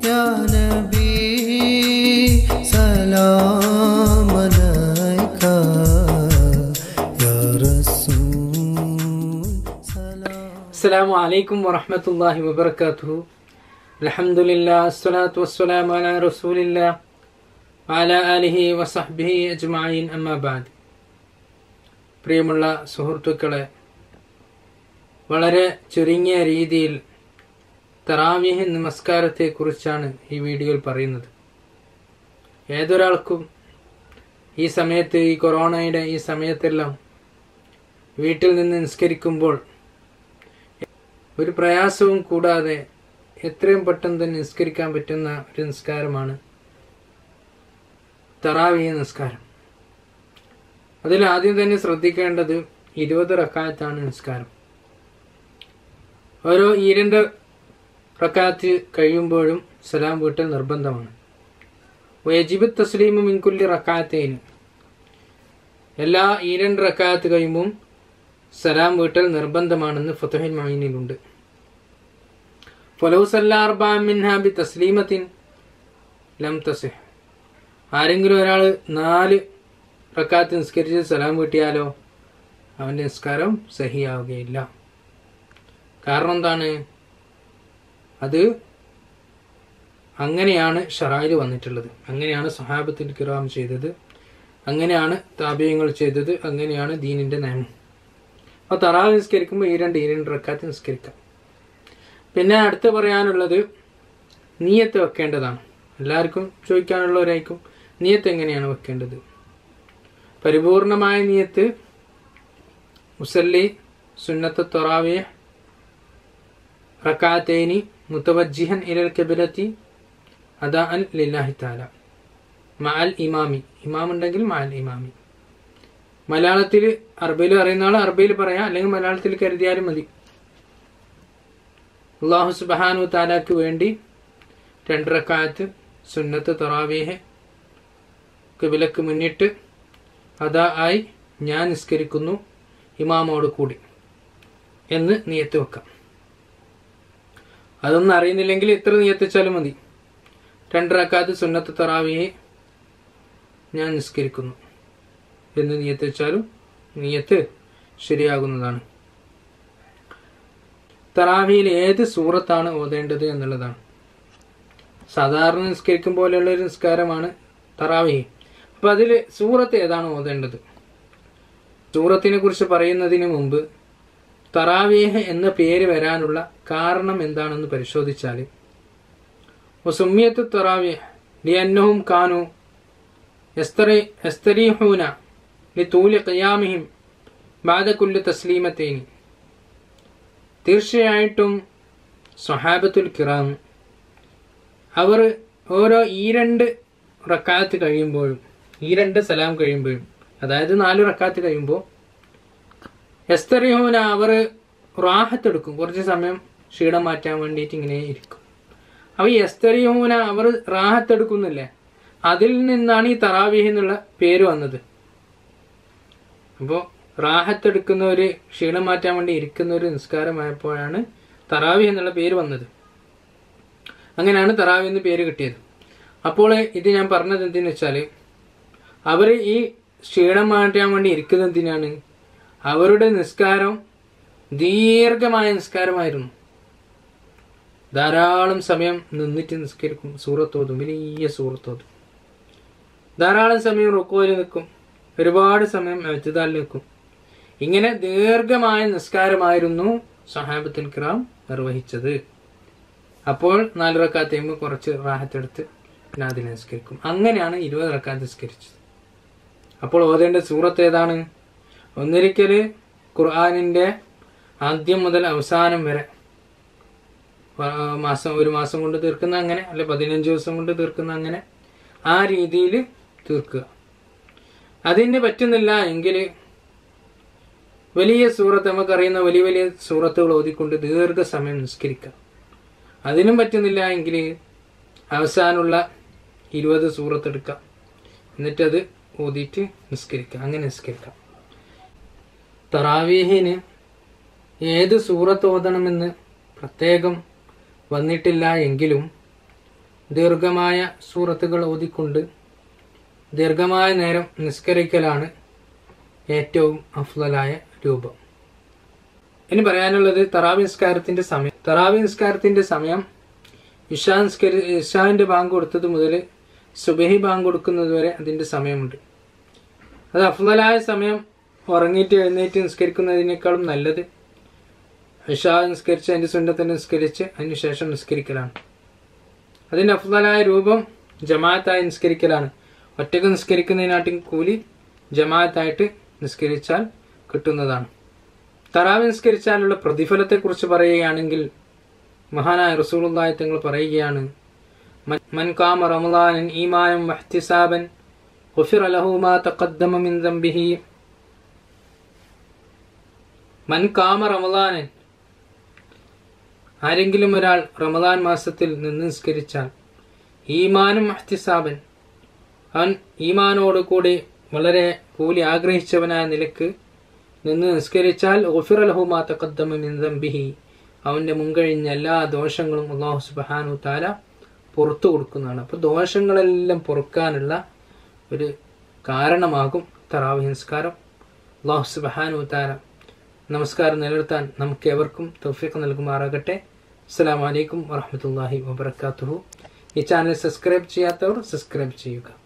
يا نبي سلام عليك يا رسول سلام السلام عليكم ورحمة الله وبركاته الحمد لله الصلاة والسلام على رسول الله وعلى آله وصحبه أجمعين أما بعد പ്രിയമുള്ള സുഹൃത്തുക്കളെ വളരെ ചുരുങ്ങിയ രീതിയിൽ തറാവീഹ് നമസ്കാരത്തെക്കുറിച്ചാണ് ഈ വീഡിയോയിൽ പറയുന്നത് ഏതൊരാൾക്കും ഈ സമയത്ത് ഈ കൊറോണയുടെ ഈ സമയത്തെല്ലാം വീട്ടിൽ നിന്ന് നിസ്കരിക്കുമ്പോൾ ഒരു പ്രയാസവും കൂടാതെ എത്രയും പെട്ടെന്ന് തന്നെ നിസ്കരിക്കാൻ പറ്റുന്ന ഒരു നിസ്കാരമാണ് തറാവീഹ് നിസ്കാരം അതിൽ ആദ്യം തന്നെ ശ്രദ്ധിക്കേണ്ടത് ഇരുപത് റക്കായത്താണ് നിസ്കാരം ഓരോ ഈ രണ്ട് റക്കാത്ത് കഴിയുമ്പോഴും സലാം വീട്ടൽ നിർബന്ധമാണ് വയജിബ് തസ്ലീമു മിൻകുല്ലി റക്കാത്തേന് എല്ലാ ഈ രണ്ട് റക്കാത്ത് കഴിയുമ്പോൾ സലാം വീട്ടൽ നിർബന്ധമാണെന്ന് ഫുത്തഹിൻ മൈനിലുണ്ട് ഫലൗസല്ലാർബാമിൻഹാബി തസ്ലീമത്തിൻ ലം തസിഹ് ആരെങ്കിലും ഒരാൾ നാല് റക്കാത്ത് നിസ്കരിച്ച് സലാം വീട്ടിയാലോ അവൻ്റെ നിസ്കാരം സഹിയാവുകയില്ല കാരണം എന്താണ് അത് അങ്ങനെയാണ് ഷറായിൽ വന്നിട്ടുള്ളത് അങ്ങനെയാണ് സഹാബത്തിൽ കിറാം ചെയ്തത് അങ്ങനെയാണ് താപയങ്ങൾ ചെയ്തത് അങ്ങനെയാണ് ദീനിന്റെ നിയമം അപ്പോൾ തറാവ് നിസ്കരിക്കുമ്പോൾ ഈ രണ്ട് ഈ രണ്ട് റക്കാത്ത് നിസ്കരിക്കാം പിന്നെ അടുത്ത് പറയാനുള്ളത് നീയത്ത് വെക്കേണ്ടതാണ് എല്ലാവർക്കും ചോദിക്കാനുള്ളവരായിരിക്കും നീയത്ത് എങ്ങനെയാണ് വെക്കേണ്ടത് പരിപൂർണമായ നീയത്ത് മുസല്ലി സുന്നത്ത് തൊറാവിയ റക്കാത്തേനി മുത്തവജ്ജിഹൻ ഇലൽ കബിലത്തി അദാ അൻ ലില്ലാഹി താല മഅൽ ഇമാമി ഇമാം ഉണ്ടെങ്കിൽ മഅൽ ഇമാമി മലയാളത്തിൽ അറബിയിൽ അറിയുന്ന ആൾ അറബിയിൽ പറയാം അല്ലെങ്കിൽ മലയാളത്തിൽ കരുതിയാലും മതി അള്ളാഹു സുബാനു താലാക്ക് വേണ്ടി രണ്ട് റക്കായത്ത് സുന്നത്ത് തൊറാവേഹ് കിബിലക്ക് മുന്നിട്ട് അതാ ആയി ഞാൻ നിസ്കരിക്കുന്നു ഇമാമോട് കൂടി എന്ന് നിയത്ത് വെക്കാം അതൊന്നും അറിയുന്നില്ലെങ്കിൽ ഇത്ര നിയത്തിച്ചാലും മതി രണ്ടരക്കാത്ത് സുന്നത്ത് തറാവിയെ ഞാൻ നിസ്കരിക്കുന്നു എന്ന് നിയത്ത് വെച്ചാലും നിയത്ത് ശരിയാകുന്നതാണ് തറാവിയിൽ ഏത് സൂറത്താണ് ഓതേണ്ടത് എന്നുള്ളതാണ് സാധാരണ നിസ്കരിക്കും പോലെയുള്ള ഒരു നിസ്കാരമാണ് തറാവി അപ്പൊ അതിൽ സൂറത്ത് ഏതാണ് ഓതേണ്ടത് സൂറത്തിനെ കുറിച്ച് പറയുന്നതിന് മുമ്പ് തറാവേഹ് എന്ന പേര് വരാനുള്ള കാരണം എന്താണെന്ന് പരിശോധിച്ചാൽ വസുമ്യത്ത് തറാവേഹ് ലിയന്നഹും കാനു യസ്തരീഹൂന ലിതൂലി ഖിയാമിഹിം ബാദ കുല്ലി തസ്ലീമത്തേനി തീർച്ചയായിട്ടും സ്വഹാബത്തുൽ കിറാം അവർ ഓരോ ഈ രണ്ട് റക്കാത്ത് കഴിയുമ്പോഴും ഈ രണ്ട് സലാം കഴിയുമ്പോഴും അതായത് നാല് റക്കാത്ത് കഴിയുമ്പോൾ എസ്തറിഹോന അവർ റാഹത്തെടുക്കും കുറച്ച് സമയം ക്ഷീണം മാറ്റാൻ വേണ്ടിയിട്ട് ഇങ്ങനെ ഇരിക്കും അപ്പോൾ ഈ എസ്തറിഹോന അവർ റാഹത്തെടുക്കുന്നില്ലേ അതിൽ നിന്നാണ് ഈ തറാവീഹ് എന്നുള്ള പേര് വന്നത് അപ്പോൾ റാഹത്തെടുക്കുന്ന ഒരു ക്ഷീണം മാറ്റാൻ വേണ്ടി ഇരിക്കുന്ന ഒരു നിസ്കാരമായപ്പോഴാണ് തറാവീഹ് എന്നുള്ള പേര് വന്നത് അങ്ങനെയാണ് തറാവി എന്ന് പേര് കിട്ടിയത് അപ്പോൾ ഇത് ഞാൻ പറഞ്ഞത് എന്തെന്ന് വെച്ചാൽ അവർ ഈ ക്ഷീണം മാറ്റാൻ വേണ്ടി ഇരിക്കുന്നത് എന്തിനാണ് അവരുടെ നിസ്കാരം ദീർഘമായ നിസ്കാരമായിരുന്നു ധാരാളം സമയം നിന്നിട്ട് നിസ്കരിക്കും സൂറത്തോതും വലിയ സൂറത്തോതും ധാരാളം സമയം റുക്കോയിൽ നിൽക്കും ഒരുപാട് സമയം എഴുത്തുതാലിൽ നിൽക്കും ഇങ്ങനെ ദീർഘമായ നിസ്കാരമായിരുന്നു സഹാബത്തുൽ കിറാം നിർവഹിച്ചത് അപ്പോൾ നാല് റക്കാത്ത് കഴിയുമ്പോൾ കുറച്ച് റാഹത്തെടുത്ത് പിന്നെ അതിൽ നിസ്കരിക്കും അങ്ങനെയാണ് ഇരുപത് റക്കാത്ത് നിസ്കരിച്ചത് അപ്പോൾ ഓതേണ്ട സൂറത്ത് ഏതാണ് ഒന്നിരിക്കല് ഖുർആാനിന്റെ ആദ്യം മുതൽ അവസാനം വരെ മാസം ഒരു മാസം കൊണ്ട് തീർക്കുന്ന അങ്ങനെ അല്ലെ പതിനഞ്ച് ദിവസം കൊണ്ട് തീർക്കുന്ന അങ്ങനെ ആ രീതിയിൽ തീർക്കുക അതിന് പറ്റുന്നില്ല എങ്കിൽ വലിയ സൂറത്ത് നമുക്കറിയുന്ന വലിയ വലിയ സൂറത്തുകൾ ഓതിക്കൊണ്ട് ദീർഘസമയം നിസ്കരിക്കുക അതിനും പറ്റുന്നില്ല എങ്കിൽ അവസാനമുള്ള ഇരുപത് സൂറത്ത് എടുക്കാം എന്നിട്ടത് ഓതിയിട്ട് നിസ്കരിക്കുക അങ്ങനെ നിസ്കരിക്കാം തറാവീഹിന് ഏത് സൂറത്ത് ഓതണമെന്ന് പ്രത്യേകം വന്നിട്ടില്ല എങ്കിലും ദീർഘമായ സൂറത്തുകൾ ഓതിക്കൊണ്ട് ദീർഘമായ നേരം നിസ്കരിക്കലാണ് ഏറ്റവും അഫ്ലലായ രൂപം ഇനി പറയാനുള്ളത് തറാവി നിസ്കാരത്തിന്റെ സമയം തറാവി നിസ്കാരത്തിന്റെ സമയം ഇഷാ നിസ്കരി ഇഷാന്റെ ബാങ്ക് കൊടുത്തത് മുതൽ സുബഹി ബാങ്ക് കൊടുക്കുന്നത് വരെ അതിന്റെ സമയമുണ്ട് അത് അഫ്ലലായ സമയം ഉറങ്ങിയിട്ട് എഴുന്നേറ്റ് നിസ്കരിക്കുന്നതിനേക്കാളും നല്ലത് ഇഷാ നിസ്കരിച്ച് അതിന്റെ സുന്നത്തെ നിസ്കരിച്ച് അതിന് ശേഷം നിസ്കരിക്കലാണ് അതിന്റെ അഫ്ലലായ രൂപം ജമാഅത്തായി നിസ്കരിക്കലാണ് ഒറ്റക്ക് നിസ്കരിക്കുന്നതിനാട്ടും കൂലി ജമാഅത്തായിട്ട് നിസ്കരിച്ചാൽ കിട്ടുന്നതാണ് തറാവി നിസ്കരിച്ചാലുള്ള പ്രതിഫലത്തെക്കുറിച്ച് പറയുകയാണെങ്കിൽ മഹാനായ റസൂലുള്ളാഹി തങ്ങൾ പറയുകയാണ് മൻ- മൻ കാമ റമളാനൻ ഈമാനം വഹ്തിസാബൻ ഗുഫിറ ലഹു മാ തഖദ്ദമ മിൻ ദംബിഹി മൻ കാമ റമളാനൻ ആരെങ്കിലും ഒരാൾ റമദാൻ മാസത്തിൽ നിന്ന് നിസ്കരിച്ചാൽ ഈമാനും അഹ്തിസാബൻ അവൻ ഈമാനോട് കൂടി വളരെ കൂലി ആഗ്രഹിച്ചവനായ നിലക്ക് നിന്ന് നിസ്കരിച്ചാൽ ഒഫിർ ലഹുമാ തഖദ്ദമ മിൻ ദംബിഹി അവന്റെ മുൻകഴിഞ്ഞ എല്ലാ ദോഷങ്ങളും അള്ളാഹു സുബ്ഹാനഹു താല പുറത്തു കൊടുക്കുന്നതാണ് അപ്പോൾ ദോഷങ്ങളെല്ലാം പൊറുക്കാനുള്ള ഒരു കാരണമാകും തറാവി നിസ്കാരം അള്ളാഹു സുബ്ഹാനഹു താല നമസ്കാരം നിലനിർത്താൻ നമുക്ക് എവർക്കും തൗഫീഖ് നൽകുമാറാകട്ടെ അസ്സലാമു അലൈക്കും വറഹ്മത്തുള്ളാഹി വബറകാതുഹു ഈ ചാനൽ സബ്സ്ക്രൈബ് ചെയ്യാത്തവർ സബ്സ്ക്രൈബ് ചെയ്യുക